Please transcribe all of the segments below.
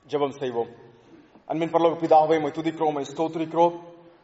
ஜெபம் செய்வோம் அன்பின் பரலோக பிதாவை உம்மை துதிக்கிறோம் உம்மை ஸ்தோத்திரிக்கிறோம்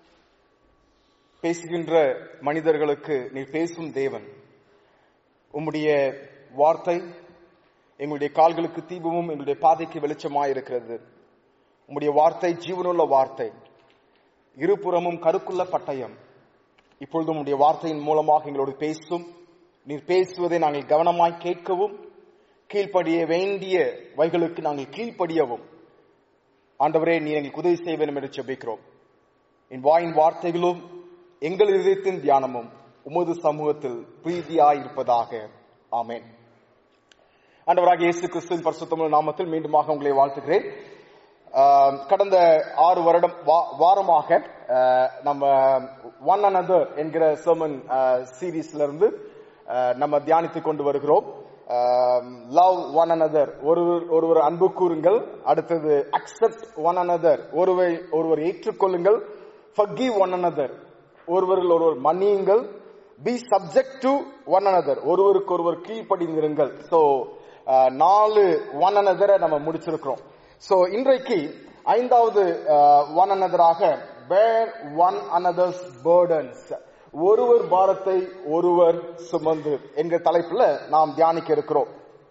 பேசுகின்ற மனிதர்களுக்கு நீர் பேசும் தேவன் உம்முடைய வார்த்தை எங்களுடைய கால்களுக்கு தீபமும் எங்களுடைய பாதைக்கு வெளிச்சமாய் இருக்கிறது உம்முடைய வார்த்தை ஜீவனுள்ள வார்த்தை இருபுறமும் கருக்குள்ள பட்டயம் இப்பொழுது உம்முடைய வார்த்தையின் மூலமாக எங்களோடு பேசும் நீர் பேசுவதை நாங்கள் கவனமாய் கேட்கவும் கீழ்ப்படிய வேண்டிய வைகளுக்கு நாங்கள் கீழ்ப்படியவும் ஆண்டவரே நீர் எங்களுக்கு உதவி செய்ய வேண்டும் என்று ஜெபிக்கிறோம் என் வாயின் வார்த்தைகளும் எங்கள் இதயத்தின் தியானமும் உமது சமூகத்தில் பிரீதியாய் இருப்பதாக ஆமேன் ஆண்டவராக இயேசு கிறிஸ்துவின் பரிசுத்தமுள்ள நாமத்தில் மீண்டுமாக உங்களை வாழ்த்துகிறேன் ஆஹ் கடந்த ஆறு வருடம் வா- வாரமாக ஆஹ் நம்ம ஒன் another என்கிற சர்மன் சீரீஸ்ல இருந்து ஆஹ் நம்ம தியானித்துக் கொண்டு வருகிறோம் லவ் ஒன் another ஒருவர் ஒருவர் அன்பு கூறுங்கள் அடுத்தது அக்செப்ட் ஒன் another ஒருவர் ஒருவர் ஏற்றுக்கொள்ளுங்கள் forgive ஒன் another ஒருவரில் ஒருவர் மன்னியுங்கள் be subject to one another ஒருவருக்கு ஒருவர் கீழ்ப்படிந்திருங்கள் சோ நாலு ஒன் another நம்ம முடிச்சிருக்கிறோம் சோ இன்றைக்கு ஐந்தாவது ஒன் anotherஆக bear ஒன் another's burdens ஒருவர் பாரத்தை ஒருவர் சுமந்து என்கிற தலைப்புல நாம் தியானிக்க இருக்கிறோம்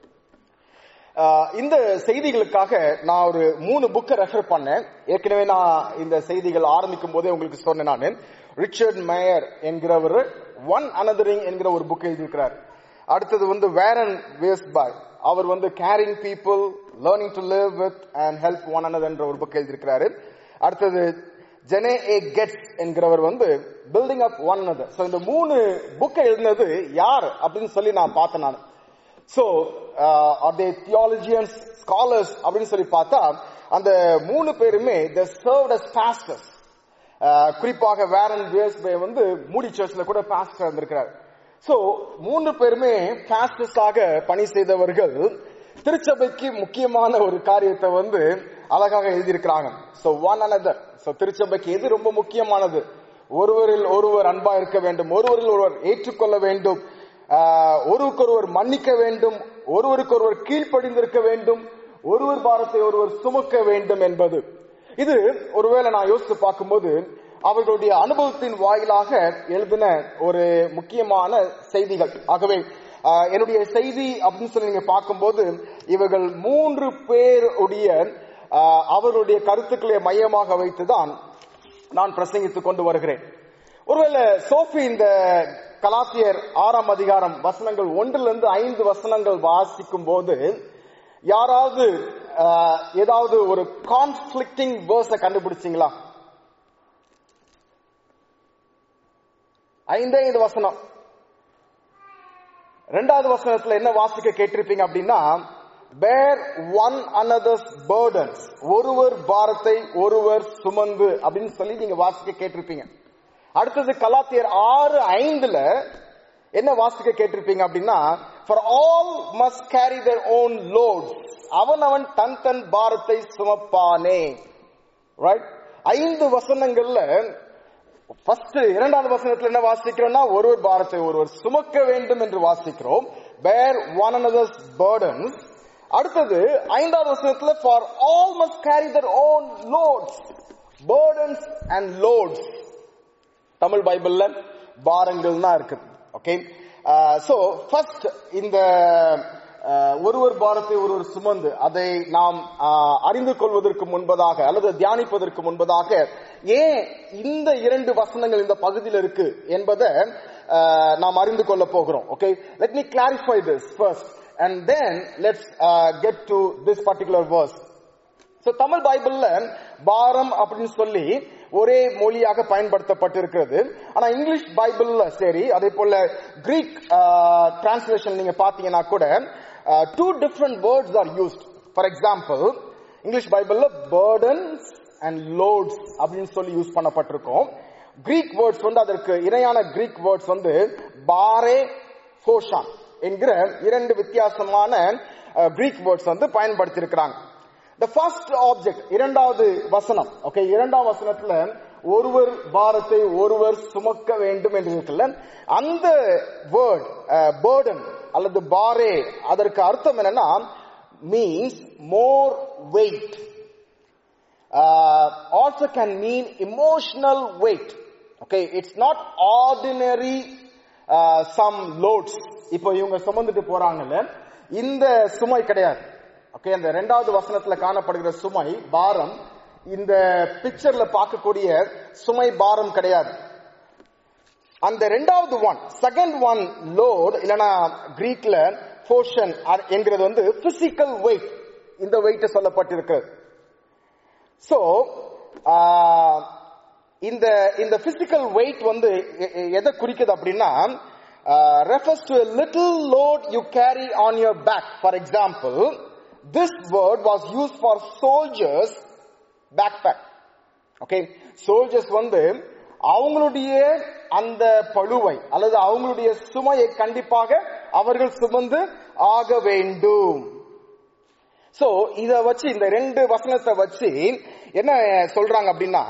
ஆஹ் இந்த செய்திகளுக்காக நான் ஒரு மூணு புக்கை ரெஃபர் பண்ணேன் ஏற்கனவே நான் இந்த செய்திகள் ஆரம்பிக்கும் போதே உங்களுக்கு சொன்னேன் நான் ரிச்சர்ட் மேயர் என்கிறவர் ஒன் அனதரிங் என்கிற ஒரு புக் எழுதியிருக்கிறார் அடுத்தது வந்து வேரன் வேஸ்பாய் அவர் வந்து caring people learning to live with and help one another என்ற ஒரு புக் எழுதியிருக்கிறாரு அடுத்தது ஜெனே ஏ கெட்ஸ் என்கிறவர் வந்து building up one another so இந்த மூணு புக்கை எழுதினது யார் அப்படின்னு சொல்லி நான் பார்த்தேன் நான் so are they theologians scholars அப்படின்னு சொல்லி பார்த்தா அந்த மூணு பேருமே த சர்வ்ட் அஸ் பாஸ்டர்ஸ் குறிப்பாக வேரன் வேஸ்பே வந்து மூடி சர்ச்ல கூட பாஸ்டர் இருந்திருக்கிறார் சோ மூன்று பேருமே பாஸ்டர்ஸாக பணி செய்தவர்கள் திருச்சபைக்கு முக்கியமான ஒரு காரியத்தை வந்து அழகாக எழுதியிருக்கிறாங்க சோ ஒன் another சோ திருச்சபைக்கு எது ரொம்ப முக்கியமானது ஒருவரில் ஒருவர் அன்பா இருக்க வேண்டும் ஒருவரில் ஒருவர் ஏற்றுக்கொள்ள வேண்டும் ஆஹ் ஒருவருக்கொருவர் மன்னிக்க வேண்டும் ஒருவருக்கொருவர் கீழ்ப்படிந்திருக்க வேண்டும் ஒருவர் பாரத்தை ஒருவர் சுமக்க வேண்டும் என்பது இது ஒருவேளை நான் யோசித்து பார்க்கும்போது அவர்களுடைய அனுபவத்தின் வாயிலாக எழுதின ஒரு முக்கியமான செய்திகள் ஆகவே ஆஹ் என்னுடைய செய்தி அப்படின்னு சொல்லி நீங்க பார்க்கும்போது இவர்கள் மூன்று பேருடைய ஆஹ் அவர்களுடைய கருத்துக்களை மையமாக வைத்துதான் நான் பிரசங்கித்துக் கொண்டு வருகிறேன் ஒருவேளை சோஃபி இந்த கலாத்தியர் ஆறாம் அதிகாரம் வசனங்கள் ஒன்றிலிருந்து ஐந்து வசனங்கள் வாசிக்கும் போது யாராவது ஆஹ், ஏதாவது ஒரு கான்ஃபிளிக்டிங் வேர்ஸ கண்டுபிடிச்சீங்களா ஐந்தே ஐந்து வசனம் ரெண்டாவது வசனத்துல என்ன வாசிக்க கேட்டிருப்பீங்க அப்படின்னா பேர் ஒன் another's burdens ஒருவர் பாரத்தை ஒருவர் சுமந்து அப்படின்னு சொல்லி நீங்க வாசிக்க கேட்டிருப்பீங்க அடுத்தது கலாத்தியர் ஆறு ஐந்துல என்ன வாசிக்க கேட்டிருப்பீங்க அப்படின்னா for all must carry their own load அவன் அவன் தன் தன் பாரத்தை சுமப்பானே ரைட் ஐந்து வசனங்கள்ல ஃபர்ஸ்ட் இரண்டாவது வசனத்துல என்ன வாசிக்கிறோம்னா ஒருவர் பாரத்தை ஒருவர் சுமக்க வேண்டும் என்று வாசிக்கிறோம் bear one another's burdens அடுத்தது ஐந்தாவது வசனத்துல for all must carry their own loads burdens and loads Tamil பைபிள்ல பாரங்கள் தான் இருக்குது ஓகே சோ ஃபர்ஸ்ட் இந்த அஹ், ஒருவர் பாரத்தை ஒருவர் சுமந்து அதை நாம் அஹ், அறிந்து கொள்வதற்கு முன்பதாக அல்லது தியானிப்பதற்கு முன்பதாக ஏன் இந்த இரண்டு வசனங்கள் இந்த பகுதியில் இருக்கு என்பதை அஹ், நாம் அறிந்து கொள்ள போகிறோம் okay let me clarify this first and then let's get to this particular verse so Tamil பைபிள்ல பாரம் அப்படின்னு சொல்லி ஒரே மொழியாக பயன்படுத்தப்பட்டிருக்கிறது ஆனா இங்கிலீஷ் பைபிள்ல சரி அதே போல கிரீக் டிரான்ஸ்லேஷன் நீங்க பாத்தீங்கன்னா கூட two different words are used for example English பைபிள்ல burdens அண்ட் லோட்ஸ் அப்படின்னு சொல்லி யூஸ் பண்ணப்பட்டிருக்கும் கிரீக் வேர்ட்ஸ் வந்து அதற்கு இணையான கிரீக் வேர்ட்ஸ் வந்து பாரே ஃபோஷான் என்கிற இரண்டு வித்தியாசமான கிரீக் வேர்ட்ஸ் வந்து பயன்படுத்தியிருக்கிறாங்க the first object இரண்டாவது வசனம் ஓகே இரண்டாம் வசனத்துல ஒருவர் பாரத்தை ஒருவர் சுமக்க வேண்டும் என்று இருக்குல்ல அந்த வேர்ட் பேர்டன் அல்லது பாரே அதற்கு அர்த்தம் என்னன்னா means more weight uh, also can mean emotional weight. Okay, it's not ordinary uh, some loads. இப்போ இவங்க சுமந்துட்டு போறாங்கல்ல இந்த சுமை கிடையாது ஓகே அந்த ரெண்டாவது வசனத்துல காணப்படுகிற சுமை பாரம் இந்த பிக்சர்ல பார்க்கக்கூடிய சுமை பாரம் கிடையாது அந்த ரெண்டாவது ஒன் செகண்ட் ஒன் லோட் இல்லனா கிரீக்ல போர்ஷன் என்கிறது வந்து பிசிக்கல் வெயிட் இந்த வெயிட் சொல்லப்பட்டிருக்கிறது சோ இந்த இந்த பிசிக்கல் வெயிட் வந்து எ- எ- எதை குறிக்குது அப்படின்னா refers to little load you carry on your back for example this word was use for soldiers pack pack okay soldiers வந்து அவங்களுடைய அந்த பழுவை அல்லது அவங்களுடைய சுமையை கண்டிப்பாக அவர்கள் சுமந்து ஆக வேண்டும் சோ இத வச்சு இந்த ரெண்டு வசனத்தை வச்சு என்ன சொல்றாங்க அப்படின்னா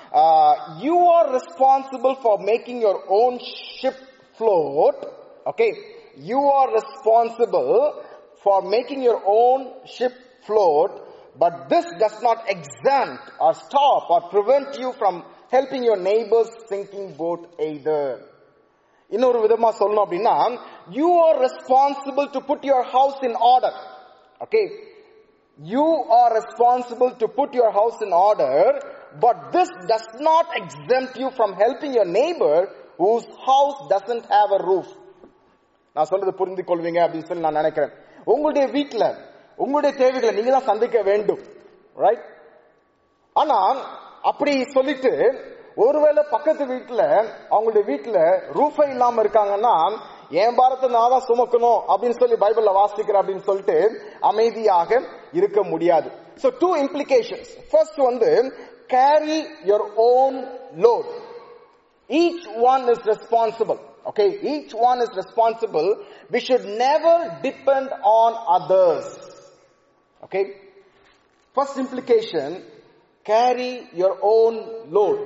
you are responsible for making your own ship float okay you are responsible for making your own ship float but this does not exempt or stop or prevent you from helping your neighbor's sinking boat either இன்னொரு விதமா சொல்லணும் அப்படின்னா you are responsible to put your house in order okay you are responsible to put your house in order but this does not exempt you from helping your neighbour whose house doesn't have a roof நான் சொல்றது புரிந்து கொள்வீங்க அப்படின்னு சொல்லி நான் நினைக்கிறேன் உங்களுடைய வீட்ல உங்களுடைய தேவைகளை நீங்க தான் சந்திக்க வேண்டும் ரைட் ஆனா அப்படி சொல்லிட்டு ஒருவேளை பக்கத்து வீட்டுல அவங்களுடைய வீட்டுல ரூஃபே இல்லாம இருக்காங்கன்னா என் பாரத்தை நான் தான் சுமக்கணும் அப்படின்னு சொல்லி பைபிள்ல வாசிக்கிறேன் அப்படின்னு சொல்லிட்டு அமைதியாக இருக்க முடியாது சோ டூ இம்ப்ளிகேஷன்ஸ் ஃபர்ஸ்ட் வந்து carry your own load each one is responsible okay each one is responsible we should never depend on others okay first implication carry your own load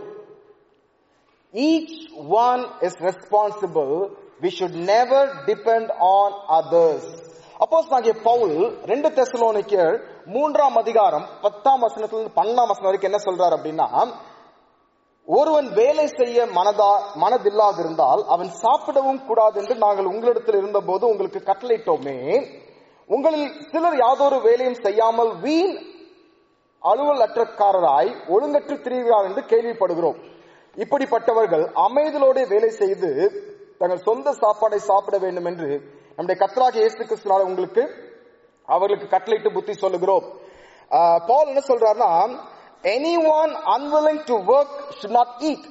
each one is responsible we should never depend on others அப்போஸ் நாகிய பவுல் ரெண்டு தெசலோனிக்கர் மூன்றாம் அதிகாரம் பத்தாம் வசனத்திலிருந்து பன்னெண்டாம் வசனம் வரைக்கும் என்ன சொல்றாரு அப்படின்னா ஒருவன் வேலை செய்ய மனதா மனதில்லாதிருந்தால் அவன் சாப்பிடவும் கூடாது என்று நாங்கள் உங்களிடத்தில் இருந்தபோது உங்களுக்கு கட்டளையிட்டோமே உங்களில் சிலர் யாதொரு வேலையும் செய்யாமல் வீண் அலுவல் அற்றக்காரராய் ஒழுங்கற்று திரிகிறார் என்று கேள்விப்படுகிறோம் இப்படிப்பட்டவர்கள் அமைதலோட வேலை செய்து தங்கள் சொந்த சாப்பாடை சாப்பிட வேண்டும் என்று நம்முடைய கத்தராக இயேசு கிறிஸ்துனால உங்களுக்கு அவர்களுக்கு கட்டளையிட்டு புத்தி சொல்லுகிறோம் ஆஹ், பவுல் என்ன சொல்றாருன்னா anyone unwilling to work should not eat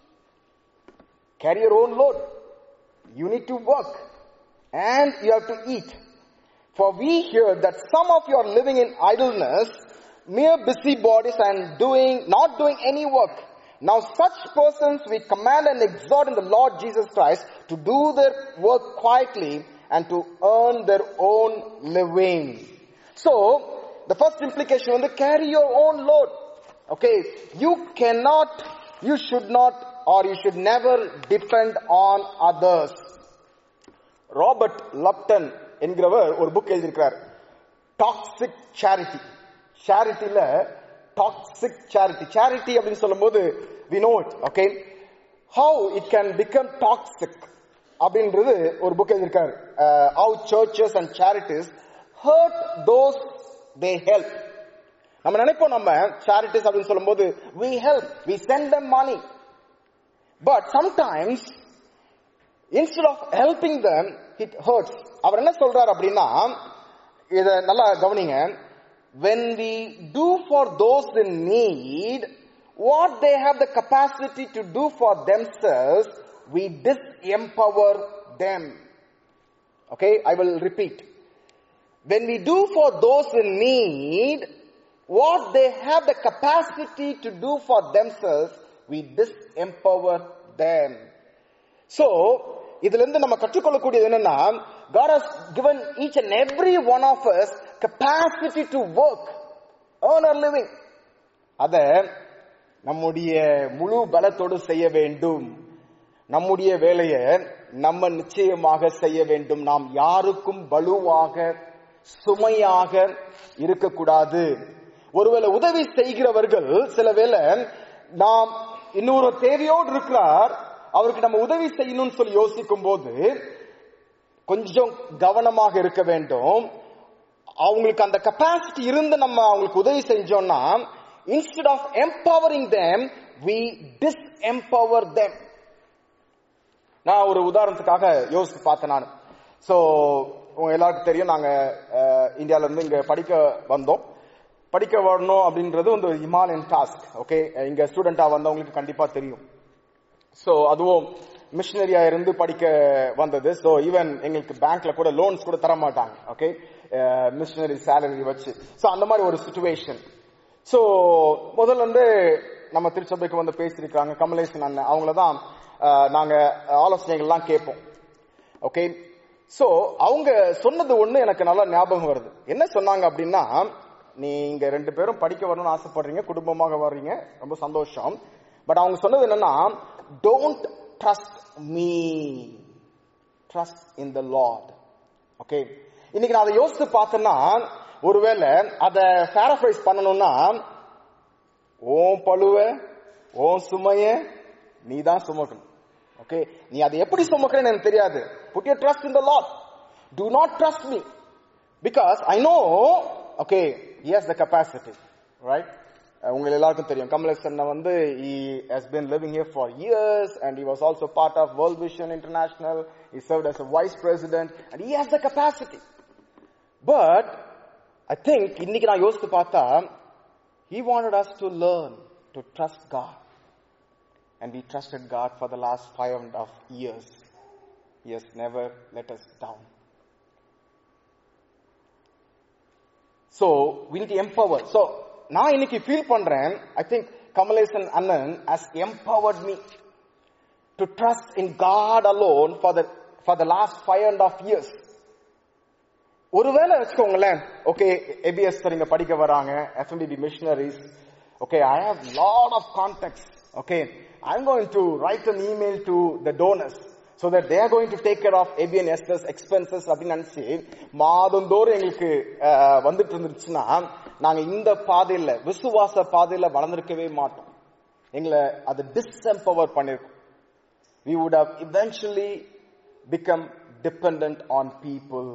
carry your own load you need to work and you have to eat for we hear that some of you are living in idleness mere busybodies and doing not doing any work now such persons we command and exhort in the lord jesus christ to do their work quietly and to earn their own living so the first implication on the carry your own load okay you cannot you should not or you should never depend on others Robert Lupton என்கிறவர் ஒரு book எழுதியிருக்கிறார் toxic charity சேரிட்டில toxic charity charity அப்படின்னு சொல்லும்போது we know it okay how it can become toxic அப்படின்றது ஒரு book எழுதியிருக்காரு how churches and charities hurt those they help நம்ம நினைப்போம் நம்ம சேரிட்டிஸ் அப்படின்னு சொல்லும்போது we help we send them money but sometimes instead of helping them it hurts அவர் என்ன சொல்றார் அப்படின்னா இத நல்லா கவனிங்க when we do for those in need what they have the capacity to do for themselves we disempower them okay i will repeat when we do for those in need what they have the capacity to do for themselves, we disempower them. So, இதுல இருந்து நம்ம கற்றுக்கொள்ளக்கூடியது என்னன்னா God has given each and every one of us capacity to work, earn our living. அத நம்முடைய முழு பலத்தோடு செய்ய வேண்டும் நம்முடைய வேலையை நம்ம நிச்சயமாக செய்ய வேண்டும் நாம் யாருக்கும் வலுவாக சுமையாக இருக்கக்கூடாது ஒருவேளை உதவி செய்கிறவர்கள் சில வேளை நாம் இன்னொரு தேவையோடு இருக்கிறார் அவருக்கு நம்ம உதவி செய்யணும்னு சொல்லி யோசிக்கும் போது கொஞ்சம் கவனமாக இருக்க வேண்டும் அவங்களுக்கு அந்த கெப்பாசிட்டி இருந்து நம்ம அவங்களுக்கு உதவி செஞ்சோம்னா instead of empowering them we disempower them நான் ஒரு உதாரணத்துக்காக யோசித்து பார்த்தேன் நான் சோ உங்க எல்லாருக்கும் தெரியும் நாங்க அஹ், இந்தியால இருந்து இங்க படிக்க வந்தோம் படிக்க வரணும் அப்படின்றது வந்து ஒரு ஹிமாலயன் டாஸ்க் ஓகே இங்க ஸ்டூடெண்டா வந்தவங்களுக்கு கண்டிப்பா தெரியும் சோ அதுவும் மிஷினரியா இருந்து படிக்க வந்தது சோ ஈவன் எங்களுக்கு பேங்க்ல கூட லோன்ஸ் கூட தர மாட்டாங்க ஓகே மிஷினரி சேலரி வச்சு சோ அந்த மாதிரி ஒரு சுச்சுவேஷன் சோ முதல்ல இருந்து நம்ம திருச்சபைக்கு வந்து பேசியிருக்காங்க கமலேசன் அண்ணன் அவங்கள தான் அஹ், நாங்க ஆலோசனைகள்லாம் கேட்போம் ஓகே சோ அவங்க சொன்னது ஒண்ணு எனக்கு நல்லா ஞாபகம் வருது என்ன சொன்னாங்க அப்படின்னா நீங்க ரெண்டு பேரும் படிக்க வரணும்னு ஆசைப்படுறீங்க குடும்பமாக வர்றீங்க ரொம்ப சந்தோஷம் பட் அவங்க சொன்னது என்னன்னா don't trust me trust in the Lord okay இன்னைக்கு நான் அதை யோசித்து பார்த்தேன்னா ஒருவேளை அதை பேரஃபரைஸ் பண்ணணும்னா ஓம் பழுவ ஓம் சுமைய நீ தான் சுமக்கணும் ஓகே நீ அதை எப்படி சுமக்கிறேன்னு எனக்கு தெரியாது put your trust in the Lord do not trust me because I know okay yes the capacity right உங்க எல்லாருக்கும் தெரியும் கமலேசன் வந்து he has been living here for years and he was also part of World Vision International he served as a vice president and he has the capacity but I think இன்னைக்கு நான் யோசித்து பார்த்தா he wanted us to learn to trust God and we trusted God for the last five and a half years he has never let us down So we need to empower. So நான் இன்னைக்கு feel பண்றேன் I think Kamalesan அண்ணன் has empowered me to trust in God alone for the for the last five and a half years. ஒருவேளை வச்சுக்கோங்களேன் okay ABS நீங்க படிக்க வராங்க FMTB missionaries okay I have lot of contacts okay I am going to write an email to the donors so that they are going to take care of ABN Esther's expenses அப்படின்னு நினைச்சு மாதந்தோறும் எங்களுக்கு அஹ், வந்துட்டு இருந்துச்சுன்னா நாங்க இந்த பாதையில விசுவாச பாதையில வளர்ந்திருக்கவே மாட்டோம் எங்களை அது டிஸ்எம்பவர் பண்ணிருக்கோம் we would have eventually become dependent on people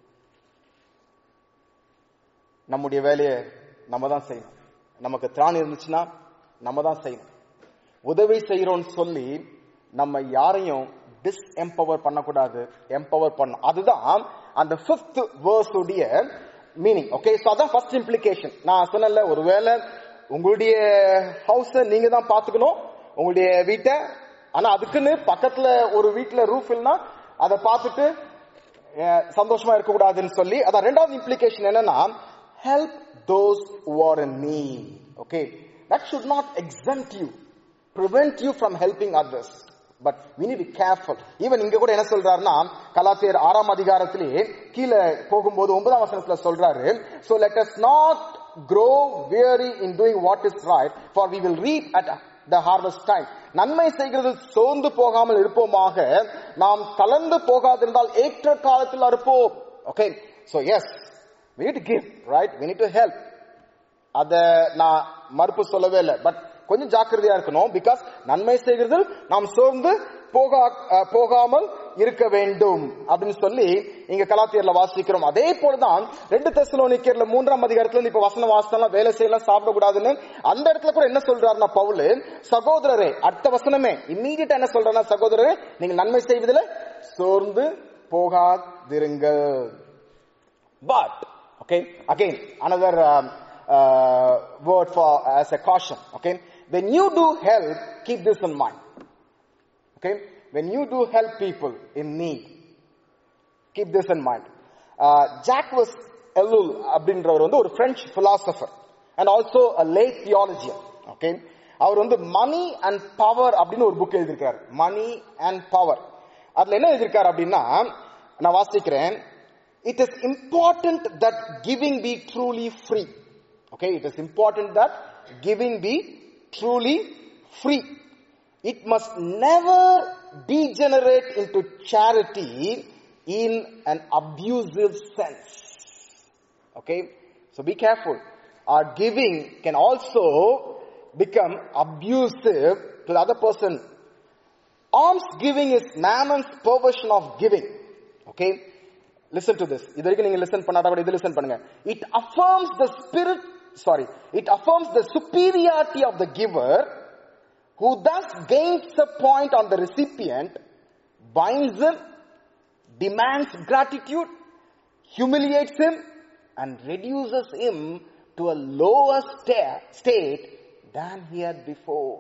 நம்முடைய வேலையை நம்ம தான் செய்யணும் நமக்கு திராணி இருந்துச்சுன்னா நம்ம தான் செய்யணும் உதவி செய்யறோம்னு சொல்லி நம்ம யாரையும் டிஸ்எம்பவர் பண்ணக்கூடாது எம்பவர் பண்ணணும் அதுதான் அந்த பிப்த் வேர்ஸ் உடைய மீனிங் ஓகே சோ அதான் ஃபர்ஸ்ட் இம்ப்ளிகேஷன் நான் சொன்னல ஒருவேளை உங்களுடைய ஹவுஸ நீங்க தான் பாத்துக்கணும் உங்களுடைய வீட்டை ஆனா அதுக்குன்னு பக்கத்துல ஒரு வீட்டுல ரூஃப் இல்லைன்னா அதை பார்த்துட்டு அஹ், சந்தோஷமா இருக்க கூடாதுன்னு சொல்லி அதான் ரெண்டாவது இம்ப்ளிகேஷன் என்னன்னா help those who are in need okay that should not exempt you prevent you from helping others but we need to be careful even இங்க கூட என்ன சொல்றாருன்னா கலாத்தியர் ஆறாம் அதிகாரத்திலே கீழே போகும்போது ஒன்பதாம் வசனத்துல சொல்றாரு so let us not grow weary in doing what is right for we will reap at the harvest time நன்மை செய்கிறது சோர்ந்து போகாமல் இருப்போமாக நாம் தளர்ந்து போகாதிருந்தால் ஏற்ற காலத்தில் அறுப்போம் okay so yes we need to give right we need to help அத நான் மறுப்பு சொல்லவே இல்லை பட் கொஞ்சம் ஜாக்கிரதையா இருக்கணும் பிகாஸ் நன்மை செய்கிறது நாம் சோர்ந்து போகா அஹ், போகாமல் இருக்க வேண்டும் அப்படின்னு சொல்லி இங்க கலாத்தியர்ல வாசிக்கிறோம் அதே போலதான் ரெண்டு தெசலோனிக்கர்ல மூன்றாம் அதிகாரத்துல இருந்து இப்ப வசனம் வாசனம் வேலை செய்யலாம் சாப்பிடக்கூடாதுன்னு அந்த இடத்துல கூட என்ன சொல்றாருன்னா பவுல் சகோதரரே அடுத்த வசனமே இம்மீடியட்டா என்ன சொல்றாருன்னா சகோதரரே நீங்க நன்மை செய்வதில் சோர்ந்து போகாதிருங்கள் But, okay, again, another um, uh, word for as a caution, okay? When you do help, keep this in mind. Okay? When you do help people in need, keep this in mind. Uh, Jacques Ellul அப்படின்றவர் வந்து ஒரு French philosopher and also a late theologian okay அவர் வந்து money and power அப்படின்னு ஒரு book எழுதியிருக்காரு money and power அதுல என்ன எழுதியிருக்காரு அப்படின்னா நான் வாசிக்கிறேன் it is important that giving be truly free okay it is important that giving be truly free it must never degenerate into charity in an abusive sense. Okay? So be careful. or giving can also become abusive to the other person. Alms giving is mammon's perversion of giving. Okay? Listen to this. இது வரைக்கும் நீங்க listen பண்ணாத கூட இது listen பண்ணுங்க. It affirms the spirit, sorry, it affirms the superiority of the giver who thus gains the point on the recipient, binds him, demands gratitude, humiliates him, and reduces him to a lower sta- state than he had before.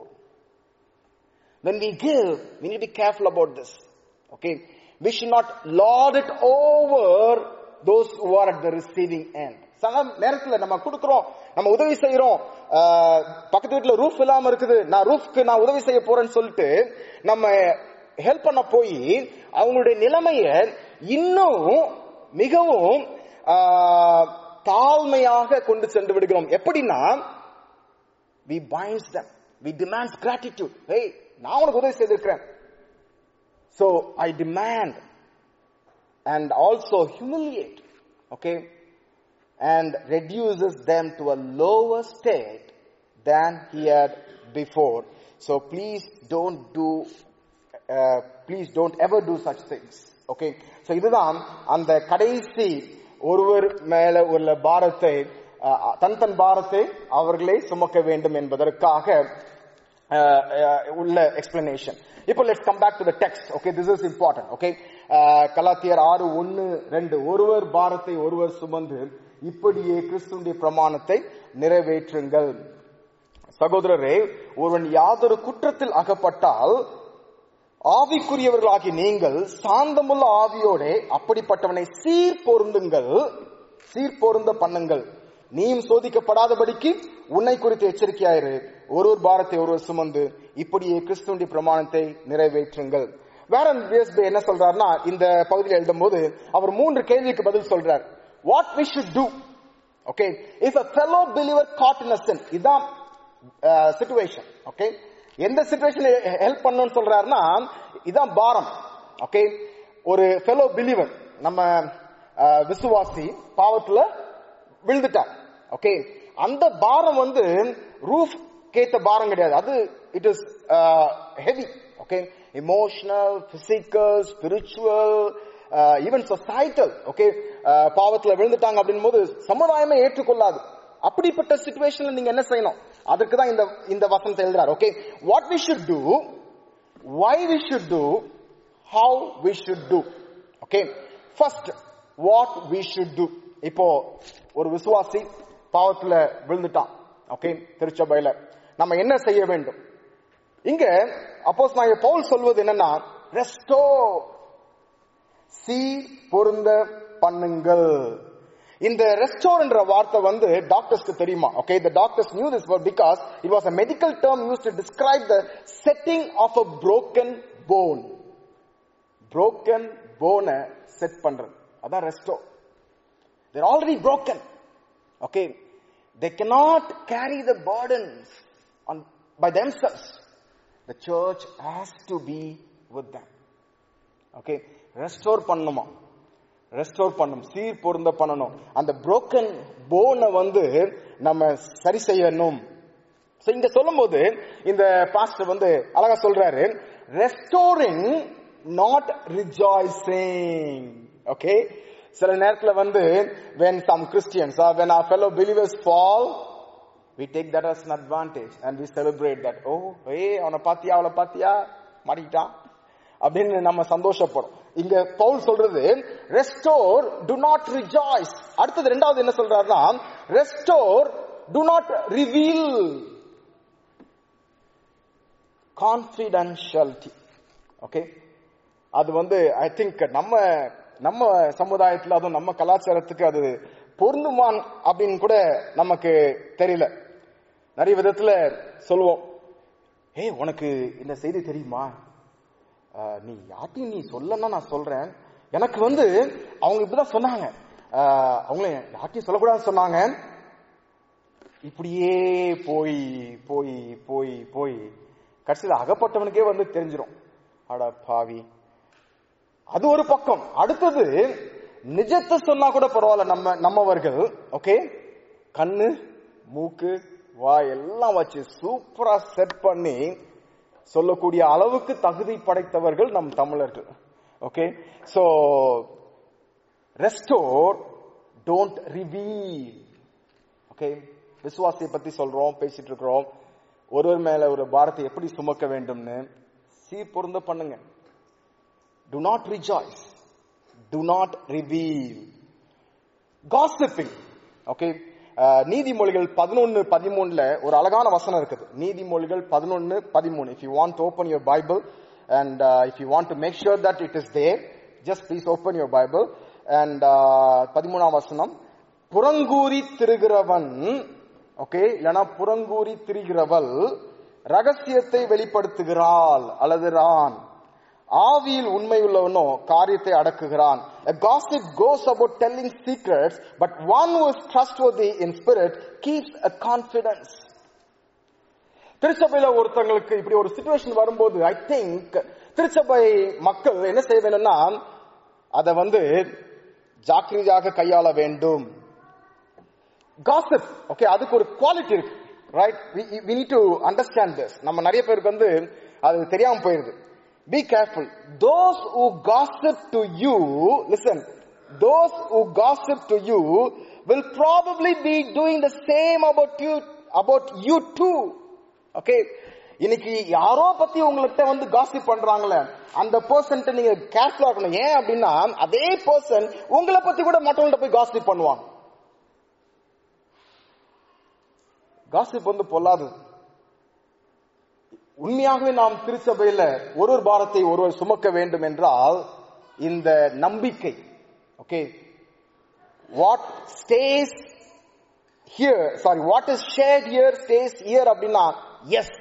When we give, we need to be careful about this. Okay? We should not lord it over those who are at the receiving end. சில நேரத்துல நம்ம கொடுக்கிறோம் நம்ம உதவி செய்யறோம் ஆஹ், பக்கத்து வீட்டுல roof இல்லாம இருக்குது நான் ரூஃப்க்கு நான் உதவி செய்ய போறேன்னு சொல்லிட்டு நம்ம ஹெல்ப் பண்ண போய் அவங்களுடைய நிலைமைய இன்னும் மிகவும் ஆஹ், தாழ்மையாக கொண்டு சென்று விடுகிறோம் எப்படின்னா we binds them we demands gratitude hey நான் உனக்கு உதவி செய்திருக்கிறேன் so i demand and also humiliate okay and reduces them to a lower state than he had before so please don't do uh, please don't ever do such things okay so இதுதான் அந்த கடைசி ஒருவர் மேல உள்ள பாரத்தை அஹ், தன் தன் பாரத்தை அவர்களே சுமக்க வேண்டும் என்பதற்காக அஹ், அஹ், உள்ள எக்ஸ்பிளனேஷன் இப்போ let's come back to the text okay this is important okay கலாத்தியர் ஆறு ஒன்னு ரெண்டு ஒருவர் பாரத்தை ஒருவர் சுமந்து இப்படியே கிறிஸ்துடைய பிரமாணத்தை நிறைவேற்றுங்கள் சகோதரரே ஒருவன் யாதொரு குற்றத்தில் அகப்பட்டால் ஆவிக்குரியவர்களாகி நீங்கள் சாந்தமுள்ள ஆவியோட அப்படிப்பட்டவனை சீர் பொருந்துங்கள் சீர் பொருந்த பண்ணுங்கள் நீயும் சோதிக்கப்படாதபடிக்கு உன்னை குறித்து எச்சரிக்கையாயிரு ஒருவர் பாரத்தை ஒருவர் சுமந்து இப்படியே கிறிஸ்துவனுடைய பிரமாணத்தை நிறைவேற்றுங்கள் வேரன் பிஎஸ்பி என்ன சொல்றாருன்னா இந்த பகுதியில் எழுதும்போது அவர் மூன்று கேள்விக்கு பதில் சொல்றார் what we should do okay if a fellow believer got in a sin இதான் சிச்சுவேஷன் ஓகே எந்த சிச்சுவேஷன் ஹெல்ப் பண்ணணும்னு சொல்றாருன்னா இதான் பாரம் ஓகே ஒரு ஃபெலோ பிலீவர் நம்ம அஹ், விசுவாசி பாவத்துல விழுந்துட்டார் ஓகே அந்த பாரம் வந்து ரூஃப் கேத்த பாரம் கிடையாது அது it is heavy okay emotional physical spiritual even societal okay பாவத்துல விழுந்துட்டாங்க அப்படின் போது சமுதாயமே ஏற்றுக்கொள்ளாது அப்படிப்பட்ட சுச்சுவேஷன்ல நீங்க என்ன செய்யணும் அதற்கு தான் இந்த இந்த வசனத்தை எழுதுறாரு okay what we should do why we should do, how we should do. Okay. First, what we should do. இப்போ ஒரு விசுவாசி பாவத்துல விழுந்துட்டான் ஓகே திருச்சபையில நம்ம என்ன செய்ய வேண்டும் இங்க அப்போஸ் நான் பவுல் சொல்வது என்னன்னா ரெஸ்டோ சி பொருந்த பண்ணுங்கள் இந்த ரெஸ்டோர் என்ற வார்த்தை வந்து டாக்டர்ஸ்க்கு தெரியுமா okay the doctors knew this word because it was a medical term used to describe the setting of a broken bone broken bone set பண்றது அதான் restore they're already broken okay they cannot carry the burdens on by themselves the church has to be with them okay restore பண்ணுமா restore பண்ணும் சீர் பொருந்த பண்ணணும் அந்த broken போனை வந்து நம்ம சரி செய்யணும் So, இங்க சொல்லும்போது இந்த பாஸ்டர் வந்து அழகா சொல்றாரு ரெஸ்டோரிங் நாட் ரிஜாய்சிங் ஓகே சில நேரத்துல வந்து when some Christians or when our fellow believers fall we take that as an advantage and we celebrate that oh ஏய் அவனை பாத்தியா அவளை பாத்தியா மாட்டிக்கிட்டான் அப்படின்னு நம்ம சந்தோஷப்படும் இங்க பவுல் சொல்றது ரெஸ்டோர் டு நாட் ரிஜாய்ஸ் அடுத்தது ரெண்டாவது என்ன சொல்றாருன்னா restore do not reveal confidentiality okay அது வந்து ஐ திங்க் நம்ம நம்ம சமுதாயத்துல அதுவும் நம்ம கலாச்சாரத்துக்கு அது பொருந்துமான் அப்படின்னு கூட நமக்கு தெரியல நிறைய விதத்துல சொல்லுவோம் ஏய் உனக்கு இந்த செய்தி தெரியுமா ஆஹ், நீ யார்ட்டையும் நீ சொல்லன்னா நான் சொல்றேன் எனக்கு வந்து அவங்க இப்படிதான் சொன்னாங்க ஆஹ், அவங்கள யார்ட்டையும் சொல்லக்கூடாதுன்னு சொன்னாங்க இப்படியே போய் போய் போய் போய் கடைசியில் அகப்பட்டவனுக்கே வந்து தெரிஞ்சிரும் அட பாவி அது ஒரு பக்கம் அடுத்தது நிஜத்தை சொன்னா கூட பரவாயில்ல நம்ம நம்மவர்கள் ஓகே கண்ணு மூக்கு வாய் எல்லாம் வச்சு சூப்பரா செட் பண்ணி சொல்லக்கூடிய அளவுக்கு தகுதி படைத்தவர்கள் நம் தமிழர்கள் okay so restore don't reveal okay விசுவாசியை பத்தி சொல்றோம் பேசிட்டு இருக்கிறோம் ஒருவர் மேல ஒரு பாரத்தை எப்படி சுமக்க வேண்டும்னு சீர் பொருந்த பண்ணுங்க do not rejoice do not reveal gossiping okay நீதிமொழிகள் பதினொன்னு பதிமூணுல ஒரு அழகான வசனம் இருக்குது நீதிமொழிகள் பதினொன்னு பதிமூணு if you want open your Bible and if you want to make sure that it is there just please open your Bible and பதிமூணாம் வசனம் புறங்கூறி திருகிறவன் ஓகே இல்லனா புறங்கூறி திரிகிறவள் ரகசியத்தை வெளிப்படுத்துகிறாள் அல்லது ரான் ஆவியில் உண்மை உள்ளவனோ காரியத்தை அடக்குகிறான் a gossip goes about telling secrets but one who is trustworthy in spirit keeps a confidence திருச்சபையில ஒருத்தங்களுக்கு இப்படி ஒரு சுச்சுவேஷன் வரும்போது ஐ திங்க் திருச்சபை மக்கள் என்ன செய்ய வேணும்னா அதை வந்து ஜாக்கிரதையாக கையாள வேண்டும் காசிப் ஓகே அதுக்கு ஒரு குவாலிட்டி இருக்கு right we need to understand this நம்ம நிறைய பேருக்கு வந்து அது தெரியாம போயிருது be careful those who gossip to you listen those who gossip to you will probably be doing the same about you about you too okay இன்னைக்கு யாரோ பத்தி உங்கள்கிட்ட வந்து காசிப் பண்றாங்களே அந்த பர்சன் நீங்க கேர்ஃபுல்லா இருக்கணும் ஏன் அப்படின்னா அதே பர்சன் உங்களை பத்தி கூட மற்றவங்கள்ட்ட போய் காசிப் பண்ணுவாங்க காசிப் வந்து பொல்லாதது உண்மையாகவே நாம் திருச்சபையில ஒரு ஒரு பாரத்தை ஒருவர் சுமக்க வேண்டும் என்றால் இந்த நம்பிக்கை okay what stays here sorry what is shared here stays here அப்படின்னா எஸ்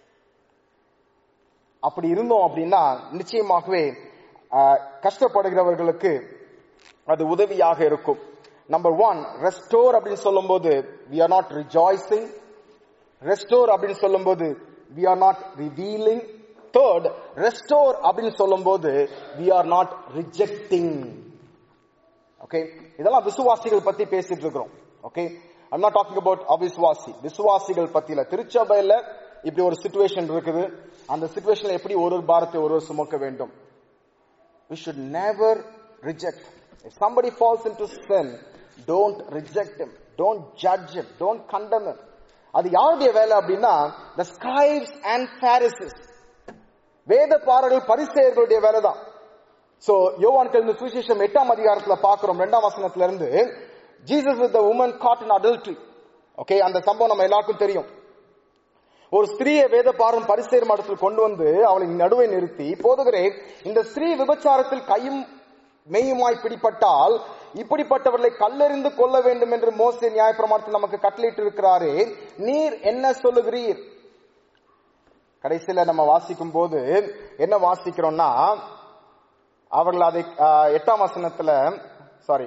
அப்படி இருந்தோம் அப்படின்னா நிச்சயமாகவே கஷ்டப்படுகிறவர்களுக்கு அது உதவியாக இருக்கும் நம்பர் ஒன் ரெஸ்டோர் அப்படின்னு சொல்லும்போது we are not rejoicing restore அப்படின்னு சொல்லும்போது we are not revealing third restore அப்படின்னு சொல்லும்போது we are not rejecting okay இதெல்லாம் விசுவாசிகள் பத்தி பேசிட்டு இருக்கிறோம் okay I'm not talking about அவிசுவாசி விசுவாசிகள் பத்தியில திருச்சபையில இப்படி ஒரு சுச்சுவேஷன் இருக்குது அந்த சுச்சுவேஷன்ல எப்படி ஒரு ஒரு பாரத்தை ஒருவர் சுமக்க வேண்டும் we should never reject if somebody falls into sin don't reject him don't judge him don't condemn him அது யாருடைய வேலை அப்படின்னா the scribes and pharisees வேத பாரர்கள் பரிசெயர்களுடைய வேலை தான் சோ யோவான் கல்வி சுவிசேஷம் எட்டாம் அதிகாரத்துல பாக்குறோம் ரெண்டாம் வசனத்துல இருந்து Jesus with woman caught in adultery okay அந்த சம்பவம் நம்ம எல்லாருக்கும் தெரியும் ஒரு ஸ்திரீயை வேத பாரம் பரிசேர் மடத்தில் கொண்டு வந்து அவளை நடுவை நிறுத்தி போதுகிறே இந்த ஸ்திரீ விபச்சாரத்தில் கையும் மெய்யுமாய் பிடிப்பட்டால் இப்படிப்பட்டவர்களை கல்லெறிந்து கொள்ள வேண்டும் என்று மோசே நியாயப்பிரமாணத்தில் நமக்கு கட்டளையிட்டு இருக்கிறாரே நீர் என்ன சொல்லுகிறீர் கடைசியில நம்ம வாசிக்கும் போது என்ன வாசிக்கிறோம்னா அவர்கள் அதை ஆஹ், எட்டாம் வசனத்துல சாரி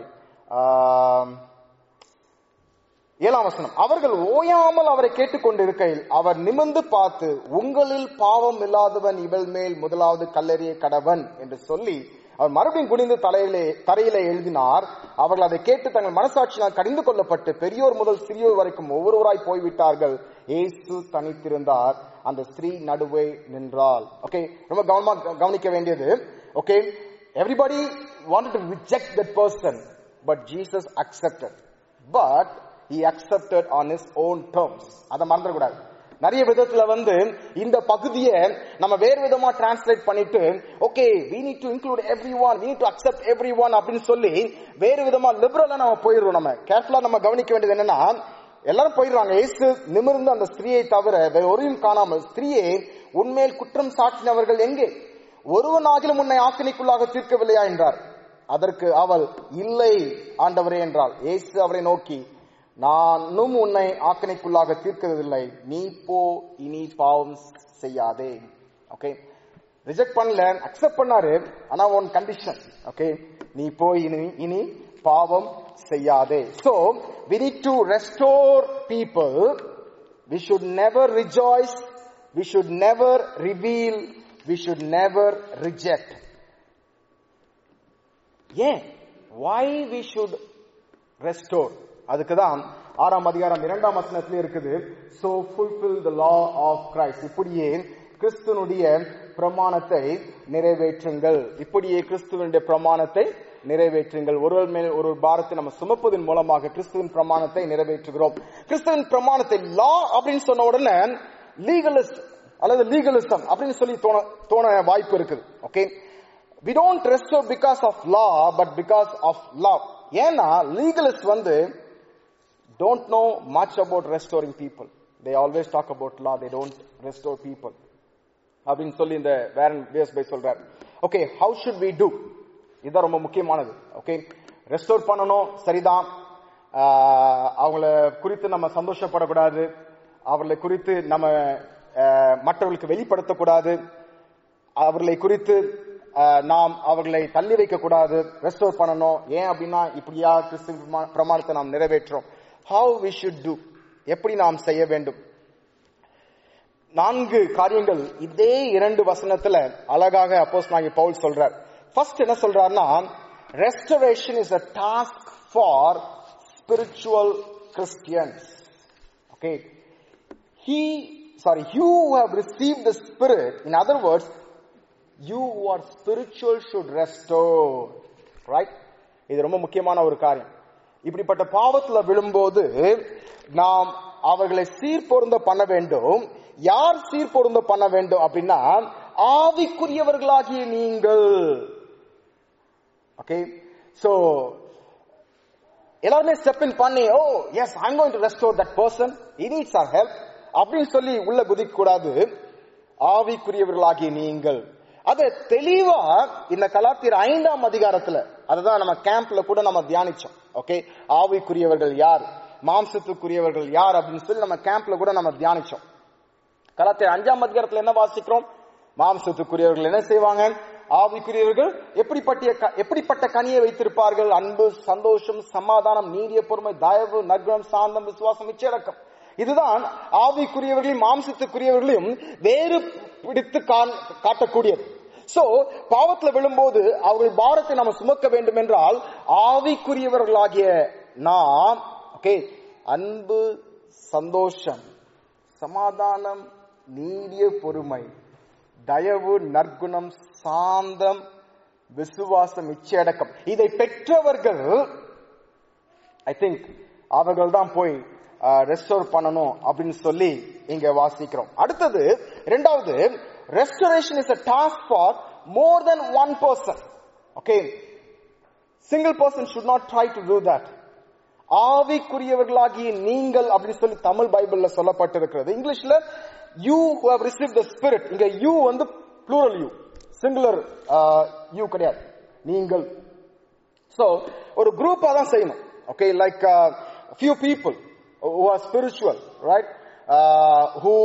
ஏழாம் வசனம் அவர்கள் ஓயாமல் அவரை கேட்டுக்கொண்டிருக்கையில் அவர் நிமிர்ந்து பார்த்து உங்களில் பாவம் இல்லாதவன் இவள் மேல் முதலாவது கல்லெறிய கடவன் என்று சொல்லி அவர் மறுபடியும் குனிந்து தலையிலே தரையிலே எழுதினார் அவர்கள் அதை கேட்டு தங்கள் மனசாட்சியினால் கடிந்து கொள்ளப்பட்டு பெரியோர் முதல் சிறியோர் வரைக்கும் ஒவ்வொருவராய் போய்விட்டார்கள் இயேசு தனித்திருந்தார் அந்த ஸ்திரீ நடுவே நின்றாள் ஓகே ரொம்ப கவனமா கவனிக்க வேண்டியது okay everybody wanted to reject that person but Jesus accepted but he accepted on his own terms அதை மறந்துடக்கூடாது நிறைய விதத்துல வந்து இந்த பகுதியை நம்ம வேறு விதமா டிரான்ஸ்லேட் பண்ணிட்டு okay we need to include everyone we need to accept everyone அப்படின்னு சொல்லி வேறு விதமா லிபரலா நம்ம போயிடுறோம் நம்ம கேர்ஃபுல்லா நம்ம கவனிக்க வேண்டியது என்னன்னா எல்லாரும் போயிடுறாங்க இயேசு நிமிர்ந்து அந்த ஸ்திரீயை தவிர வேற ஒருவரும் காணாமல் ஸ்திரீயே உண்மையில் குற்றம் சாட்டினவர்கள் எங்கே ஒருவனாகிலும் உன்னை ஆக்கினைக்குள்ளாக தீர்க்கவில்லையா என்றார் அதற்கு அவள் இல்லை ஆண்டவரே என்றாள் இயேசு அவரை நோக்கி நானும் உன்னை ஆக்கினைக்குள்ளாக தீர்க்கவில்லை நீ போ இனி பாவம் செய்யாதே ஓகே ரிஜெக்ட் பண்ணல அக்செப்ட் பண்ணாரு ஆனா ஒன் கண்டிஷன் ஓகே நீ போய் இனி இனி பாவம் செய்யாதே so we need to restore people we should never rejoice we should never reveal we should never reject ஏன் why we should restore அதுக்கு தான் ஆறாம் அதிகாரம் இரண்டாம் வசனத்திலே இருக்குது so fulfill the law of Christ இப்படியே கிறிஸ்துவனுடைய பிரமாணத்தை நிறைவேற்றுங்கள் இப்படியே கிறிஸ்துவனுடைய பிரமாணத்தை நிறைவேற்றுங்கள் ஒருவர் மேல் ஒரு பாரத்தை நம்ம சுமப்பதன் மூலமாக கிறிஸ்துவின் பிரமாணத்தை நிறைவேற்றுகிறோம் கிறிஸ்துவின் பிரமாணத்தை லா அப்படின்னு சொன்ன உடனே லீகலிஸ்ட் அல்லது லீகலிசம் அப்படின்னு சொல்லி தோண தோண வாய்ப்பு இருக்குது okay we don't restore because of law but because of love ஏன்னா லீகலிஸ்ட் வந்து don't know much about restoring people they always talk about law they don't restore people அப்படின்னு சொல்லி இந்த வேரன் பிஎஸ் பை சொல்றாரு okay how should we do இதுதான் ரொம்ப முக்கியமானது ஓகே ரெஸ்டோர் பண்ணணும் சரிதான் ஆஹ் அவங்கள குறித்து நம்ம சந்தோஷப்படக்கூடாது அவர்களை குறித்து நம்ம ஆஹ் மற்றவர்களுக்கு வெளிப்படுத்தக்கூடாது அவர்களை குறித்து ஆஹ் நாம் அவர்களை தள்ளி வைக்க கூடாது ரெஸ்டோர் பண்ணணும் ஏன் அப்படின்னா இப்படியா கிறிஸ்து பிரமா- பிரமாணத்தை நாம் நிறைவேற்றோம் ஹவு வி ஷுட் டூ எப்படி நாம் செய்ய வேண்டும் நான்கு காரியங்கள் இதே இரண்டு வசனத்துல அழகாக அப்போஸ் நாகி பவுல் சொல்றார் ஃபர்ஸ்ட் என்ன சொல்றாருன்னா restoration is a task for spiritual Christians okay he sorry you who have received the spirit in other words you who are spiritual should restore right இது ரொம்ப முக்கியமான ஒரு காரியம் இப்படிப்பட்ட பாவத்துல விழும்போது நாம் அவர்களை சீர்பொருந்த பண்ண வேண்டும் யார் சீர்பொருந்த பண்ண வேண்டும் அப்படின்னா ஆவிக்குரியவர்களாகிய நீங்கள் ஓகே சோ எல்லாருமே ஸ்டெப் இன் பண்ணி oh yes I'm going to restore that person he needs our help அப்படின்னு சொல்லி உள்ள குதிக்க கூடாது ஆவிக்குரியவர்களாகிய நீங்கள் அது தெளிவா இந்த கலாத்தியர் ஐந்தாம் அதிகாரத்துல அதுதான் நம்ம கேம்ப்ல கூட நம்ம தியானிச்சோம் ஓகே ஆவிக்குரியவர்கள் யார் மாம்சத்துக்குரியவர்கள் யார் அப்படின்னு சொல்லி நம்ம கேம்ப்ல கூட நம்ம தியானிச்சோம் கலாத்தியர் அஞ்சாம் அதிகாரத்துல என்ன வாசிக்கிறோம் மாம்சத்துக்குரியவர்கள் என்ன செய்வாங்க ஆவிக்குரியவர்கள் எப்படிப்பட்ட க- எப்படிப்பட்ட கனியை வைத்திருப்பார்கள் அன்பு சந்தோஷம் சமாதானம் நீடிய பொறுமை தயவு நற்குணம் சாந்தம் விசுவாசம் இச்சடக்கம் இதுதான் ஆவிக்குரியவர்களையும் மாம்சத்துக்குரியவர்களையும் வேறு பிடித்து காண்- காட்டக்கூடியது சோ பாவத்துல விழும்போது அவர்கள் பாரத்தை நம்ம சுமக்க வேண்டும் என்றால் ஆவிக்குரியவர்களாகிய நாம் ஓகே அன்பு சந்தோஷம் சமாதானம் நீடிய பொறுமை தயவு நற்குணம் சாந்தம் விசுவாசம் இச்சையடக்கம் இதை பெற்றவர்கள் ஐ திங்க் அவர்கள் தான் போய் ரெஸ்டோர் பண்ணணும் அப்படின்னு சொல்லி இங்க வாசிக்கிறோம் அடுத்தது இரண்டாவது restoration is a task for more than one person okay single person should not try to do that ஆவிக்குரியவர்களாகிய நீங்கள் அப்படின்னு சொல்லி தமிழ் பைபிள்ல சொல்லப்பட்டிருக்கிறது இங்கிலீஷ்ல you who have received the spirit இங்க யூ வந்து plural யூ சிங்குலர் யூ கிடையாது நீங்கள் சோ ஒரு குரூப்பா தான் செய்யணும் okay like few people who are spiritual right uh, who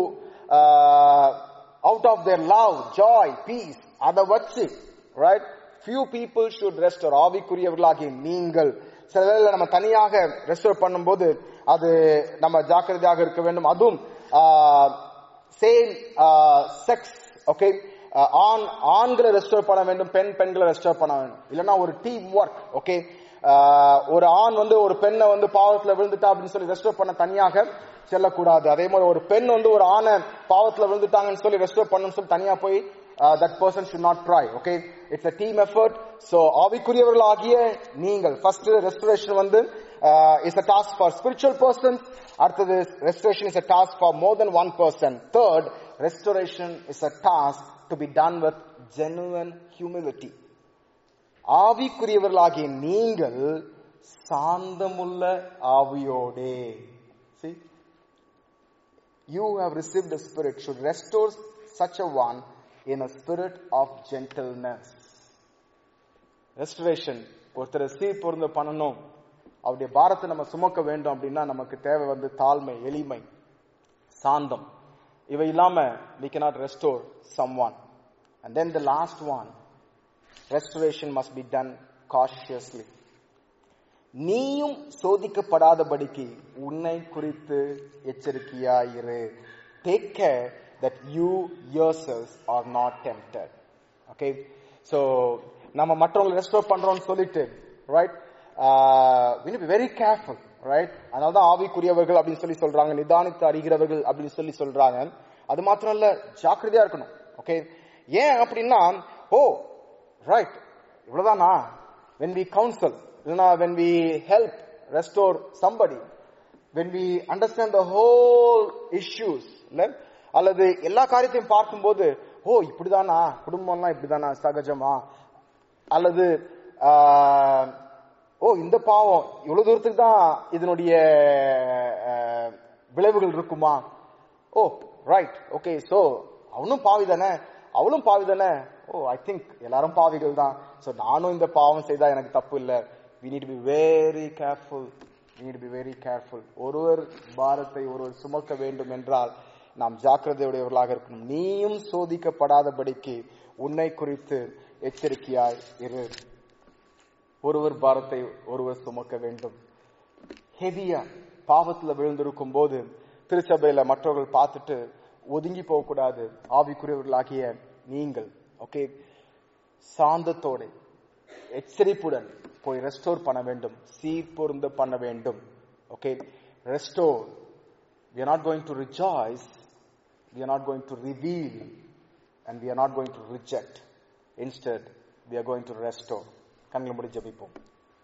uh, out of their love joy peace அதை வச்சு right few people should restore ஆவிக்குரியவர்களாகிய நீங்கள் சில வேளையில நம்ம தனியாக ரெஸ்டோர் பண்ணும்போது அது நம்ம ஜாக்கிரதையாக இருக்க வேண்டும் அதுவும் சேம் செக்ஸ் ஓகே ஆண் ஆண்களை ரெஸ்டோர் பண்ண வேண்டும் பெண் பெண்களை ரெஸ்டோர் பண்ண வேண்டும் இல்லைன்னா ஒரு டீம் ஒர்க் ஓகே ஒரு ஆண் வந்து ஒரு பெண்ணை வந்து பாவத்துல விழுந்துட்டா அப்படின்னு சொல்லி ரெஸ்டோர் பண்ண தனியாக செல்லக்கூடாது அதே மாதிரி ஒரு பெண் வந்து ஒரு ஆணை பாவத்துல விழுந்துட்டாங்கன்னு சொல்லி ரெஸ்டோர் பண்ணணும்னு சொல்லி தனியா போய் that person should not try okay it's a team effort so ஆவிக்குரியவர்கள் ஆகிய நீங்கள் ஃபர்ஸ்ட் ரெஸ்டரேஷன் வந்து is a task for spiritual person அடுத்தது restoration is a task for more than one person third restoration is a task to be done with genuine humility ஆவிக்குரியவர்களாகிய நீங்கள் சாந்தமுள்ள ஆவியோடே See? You have received the Spirit should restore such a one in a spirit of gentleness. Restoration ஒருத்தரை சீர் பொருந்த பண்ணணும் அவருடைய பாரத்தை நம்ம சுமக்க வேண்டும் அப்படின்னா நமக்கு தேவை வந்து தாழ்மை எளிமை சாந்தம் இவை இல்லாம we cannot restore someone and then the last one restoration must be done cautiously நீயும் சோதிக்கப்படாதபடிக்கு உன்னை குறித்து எச்சரிக்கையாயிரு take care that you yourselves are not tempted okay so நம்ம மற்றவங்களை ரெஸ்டோர் பண்றோம்னு சொல்லிட்டு right we need to be very careful right அதனாலதான் ஆவிக்குரியவர்கள் அப்படின்னு சொல்லி சொல்றாங்க நிதானித்து அறிகிறவர்கள் அப்படின்னு சொல்லி சொல்றாங்க அது மாத்திரம் இல்ல ஜாக்கிரதையா இருக்கணும் ஓகே ஏன் அப்படின்னா ஓ ரைட் இவ்வளவுதானா when we counsel இல்லைன்னா when we help restore somebody when we understand the whole issues இல்ல அல்லது எல்லா காரியத்தையும் பார்க்கும்போது ஓ இப்படிதானா குடும்பம்லாம் இப்படிதானா சகஜமா அல்லது ஆஹ், ஓ இந்த பாவம் இவ்வளவு தூரத்துக்கு தான் இதனுடைய ஆஹ், விளைவுகள் இருக்குமா ஓ ரைட் ஓகே சோ அவனும் பாவி தானே அவளும் பாவி தானே ஓ ஐ திங்க் எல்லாரும் பாவிகள் தான் சோ நானும் இந்த பாவம் செய்தா எனக்கு தப்பு இல்ல we need be very careful need be very careful ஒருவர் பாரத்தை ஒருவர் சுமக்க வேண்டும் என்றால் நாம் ஜாக்கிரதையுடையவர்களாக இருக்கணும் நீயும் சோதிக்கப்படாதபடிக்கு உன்னை குறித்து எச்சரிக்கையாய் இரு ஒருவர் பாரத்தை ஒருவர் சுமக்க வேண்டும் ஹெவியா பாவத்துல விழுந்திருக்கும் போது திருச்சபையில மற்றவர்கள் பார்த்துட்டு ஒதுங்கி போக கூடாது ஆவிக்குரியவர்களாகிய நீங்கள் ஓகே சாந்தத்தோட எச்சரிப்புடன் போய் ரெஸ்டோர் பண்ண வேண்டும் சீர் பொருந்த பண்ண வேண்டும் okay restore we are not going to rejoice we are not going to reveal and we are not going to reject instead we are going to restore கண்களை முடி ஜெபிப்போம்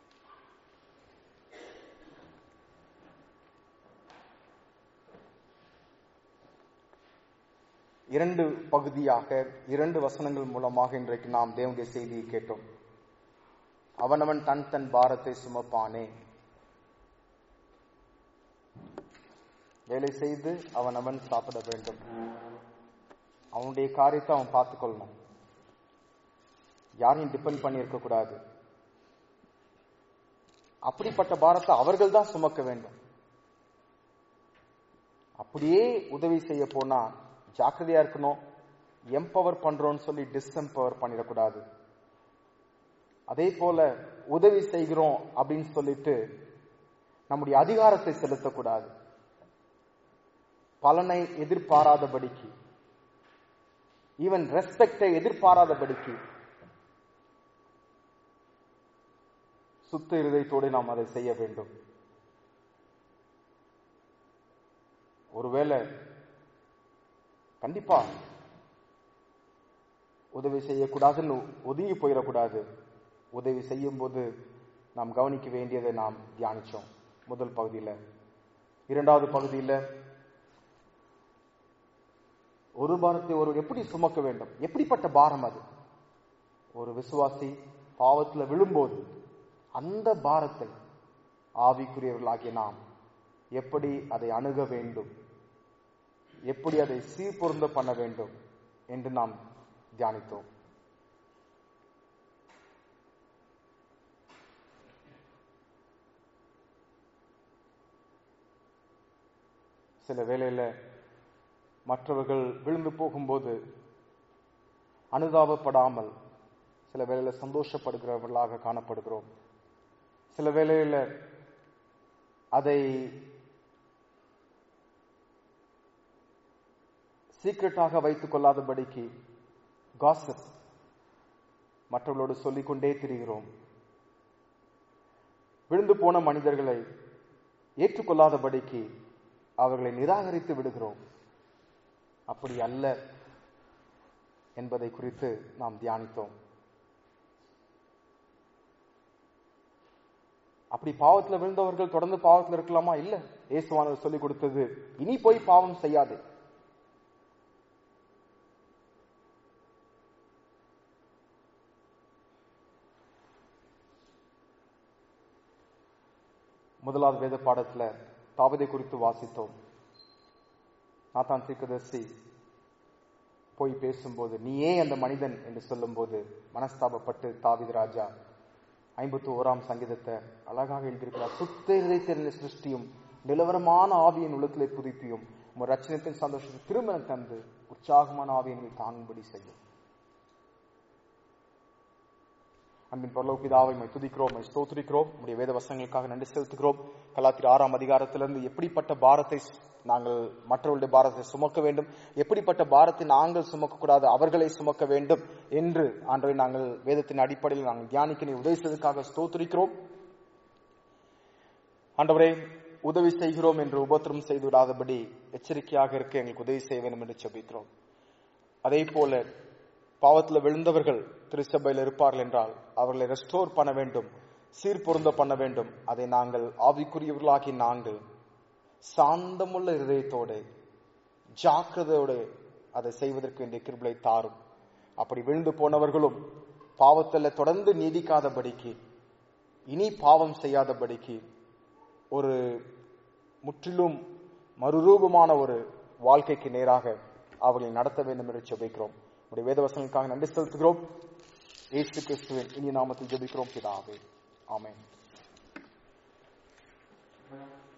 இரண்டு பகுதியாக இரண்டு வசனங்கள் மூலமாக இன்றைக்கு நாம் தேவனுடைய செய்தியை கேட்டோம் அவனவன் தன் தன் பாரத்தை சுமப்பானே வேலை செய்து அவன் அவன் சாப்பிட வேண்டும் அவனுடைய காரியத்தை அவன் பார்த்துக்கொள்ளணும் யாரையும் டிபெண்ட் பண்ணி இருக்க கூடாது அப்படிப்பட்ட பாரத்தை அவர்கள் தான் சுமக்க வேண்டும் அப்படியே உதவி செய்ய போனா ஜாக்கிரதையா இருக்கணும் எம்பவர் பண்றோம்னு சொல்லி டிஸ்எம்பவர் பண்ணிடக்கூடாது அதே போல உதவி செய்கிறோம் அப்படின்னு சொல்லிட்டு நம்முடைய அதிகாரத்தை செலுத்தக்கூடாது பலனை எதிர்பாராதபடிக்கு ஈவன் ரெஸ்பெக்டை எதிர்பாராதபடிக்கு சுத்த இருதயத்தோடு நாம் அதை செய்ய வேண்டும் ஒருவேளை கண்டிப்பா உதவி செய்யக்கூடாதுன்னு ஒதுங்கி போயிடக்கூடாது உதவி செய்யும் போது நாம் கவனிக்க வேண்டியதை நாம் தியானிச்சோம் முதல் பகுதியில இரண்டாவது பகுதியில ஒரு பாரத்தை ஒருவர் எப்படி சுமக்க வேண்டும் எப்படிப்பட்ட பாரம் அது ஒரு விசுவாசி பாவத்துல விழும்போது அந்த பாரத்தை ஆவிக்குரியவர்களாகிய நாம் எப்படி அதை அணுக வேண்டும் எப்படி அதை சீர்பொருந்த பண்ண வேண்டும் என்று நாம் தியானித்தோம் சில வேளையில மற்றவர்கள் விழுந்து போகும்போது அனுதாபப்படாமல் சில வேளையில சந்தோஷப்படுகிறவர்களாக காணப்படுகிறோம் சில வேளையில அதை சீக்கிரட்டாக வைத்துக் கொள்ளாதபடிக்கு காசப் மற்றவர்களோடு சொல்லிக்கொண்டே திரிகிறோம் விழுந்து போன மனிதர்களை ஏற்றுக்கொள்ளாதபடிக்கு அவர்களை நிராகரித்து விடுகிறோம் அப்படி அல்ல என்பதை குறித்து நாம் தியானித்தோம் அப்படி பாவத்துல விழுந்தவர்கள் தொடர்ந்து பாவத்துல இருக்கலாமா இல்ல இயேசுவானவர் சொல்லிக் கொடுத்தது இனி போய் பாவம் செய்யாதே முதலாவது வேத பாடத்துல தாவதை குறித்து வாசித்தோம் நாத்தான் தீர்க்கதரிசி போய் பேசும்போது நீயே அந்த மனிதன் என்று சொல்லும்போது மனஸ்தாபப்பட்டு தாவித ராஜா ஐம்பத்தி ஓராம் சங்கீதத்தை அழகாக எழுதியிருக்கிறார் சுத்த இதயத்தின் சிருஷ்டியும் நிலவரமான ஆவியின் உள்ளத்திலே புதுப்பியும் உங்கள் ரச்சனத்தின் சந்தோஷத்தை திரும்ப தந்து உற்சாகமான ஆவியங்களை தாங்கும்படி செய்யும் அன்பின் பரலோக பிதாவை மை துதிக்கிறோம் மை ஸ்தோத்திரிக்கிறோம் உடைய வேத வசனங்களுக்காக நன்றி செலுத்துகிறோம் கலாத்திர ஆறாம் அதிகாரத்திலிருந்து எப்படிப்பட்ட பாரத்தை நாங்கள் மற்றவர்களுடைய பாரத்தை சுமக்க வேண்டும் எப்படிப்பட்ட பாரத்தை நாங்கள் சுமக்க கூடாது அவர்களை சுமக்க வேண்டும் என்று ஆண்டவை நாங்கள் வேதத்தின் அடிப்படையில் நாங்கள் தியானிக்க நீ உதவி செய்வதற்காக ஸ்தோத்திரிக்கிறோம் ஆண்டவரே உதவி செய்கிறோம் என்று உபத்திரம் செய்து விடாதபடி எச்சரிக்கையாக இருக்க எங்களுக்கு உதவி செய்ய வேண்டும் என்று செபிக்கிறோம் அதே போல பாவத்தில் விழுந்தவர்கள் திருச்சபையில் இருப்பார்கள் என்றால் அவர்களை ரெஸ்டோர் பண்ண வேண்டும் சீர்பொருந்த பண்ண வேண்டும் அதை நாங்கள் ஆவிக்குரியவர்களாகி நாங்கள் சாந்தமுள்ள இருதயத்தோடு ஜாக்கிரதையோடு அதை செய்வதற்கு வேண்டிய கிருபலை தாரும் அப்படி விழுந்து போனவர்களும் பாவத்தில் தொடர்ந்து நீடிக்காதபடிக்கு இனி பாவம் செய்யாதபடிக்கு ஒரு முற்றிலும் மறுரூபமான ஒரு வாழ்க்கைக்கு நேராக அவர்களை நடத்த வேண்டும் என்று ஜெபிக்கிறோம் உடைய வேதவசனங்களுக்காக நன்றி செலுத்துகிறோம் இயேசு கிறிஸ்துவின் இனி நாமத்தில் ஜெபிக்கிறோம் பிதாவே ஆமென்